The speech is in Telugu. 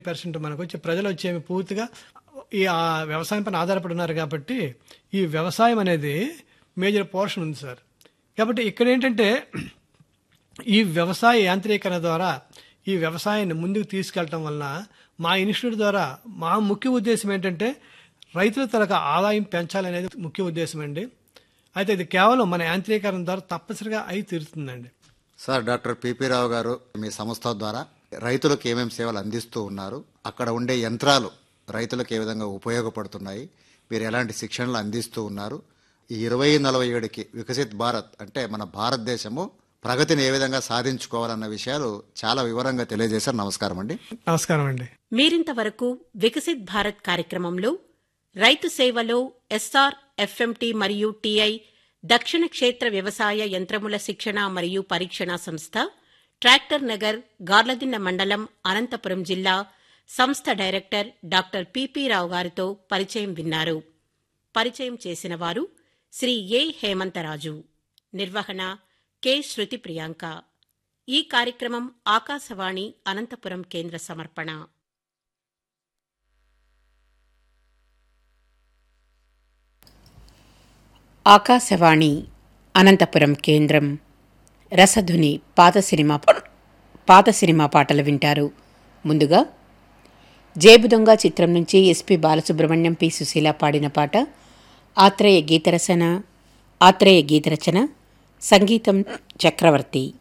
పర్సెంట్ మనకు వచ్చి ప్రజలు వచ్చేమి పూర్తిగా ఈ ఆ వ్యవసాయం పైన ఆధారపడి ఉన్నారు కాబట్టి ఈ వ్యవసాయం అనేది మేజర్ పోర్షన్ ఉంది సార్ కాబట్టి ఇక్కడ ఏంటంటే ఈ వ్యవసాయ యాంత్రీకరణ ద్వారా ఈ వ్యవసాయాన్ని ముందుకు తీసుకెళ్ళటం వలన మా ఇన్స్టిట్యూట్ ద్వారా మా ముఖ్య ఉద్దేశం ఏంటంటే రైతుల తలకు ఆదాయం పెంచాలనేది ముఖ్య ఉద్దేశం అండి అయితే ఇది కేవలం మన యాంత్రీకరణ ద్వారా తప్పనిసరిగా అయి తీరుతుందండి సార్ డాక్టర్ పిపి రావు గారు మీ సంస్థ ద్వారా రైతులకు ఏమేమి సేవలు అందిస్తూ ఉన్నారు అక్కడ ఉండే యంత్రాలు రైతులకు ఏ విధంగా ఉపయోగపడుతున్నాయి మీరు ఎలాంటి శిక్షణలు అందిస్తూ ఉన్నారు ఈ ఇరవై నలభై ఏడుకి వికసిత్ భారత్ అంటే మన భారతదేశము ప్రగతిని ఏ విధంగా సాధించుకోవాలన్న విషయాలు చాలా వివరంగా తెలియజేశారు నమస్కారం అండి నమస్కారం అండి మీరింతవరకు వికసిత్ భారత్ కార్యక్రమంలో రైతు సేవలో ఎస్ఆర్ ఎఫ్ఎంటి మరియు టిఐ దక్షిణ క్షేత్ర వ్యవసాయ యంత్రముల శిక్షణ మరియు పరీక్షణ సంస్థ ట్రాక్టర్ నగర్ గార్లదిన్న మండలం అనంతపురం జిల్లా సంస్థ డైరెక్టర్ డాక్టర్ పిపి రావు గారితో పరిచయం విన్నారు పరిచయం చేసిన వారు శ్రీ ఏ హేమంతరాజు నిర్వహణ కె శృతి ప్రియాంక ఈ కార్యక్రమం ఆకాశవాణి అనంతపురం కేంద్ర సమర్పణ ఆకాశవాణి అనంతపురం కేంద్రం రసధుని పాత సినిమా పా- పాత సినిమా పాటలు వింటారు ముందుగా జేబు దొంగ చిత్రం నుంచి ఎస్పి బాలసుబ్రహ్మణ్యం పి సుశీల పాడిన పాట ఆత్రేయ గీతరచన ఆత్రేయ గీతరచన సంగీతం చక్రవర్తి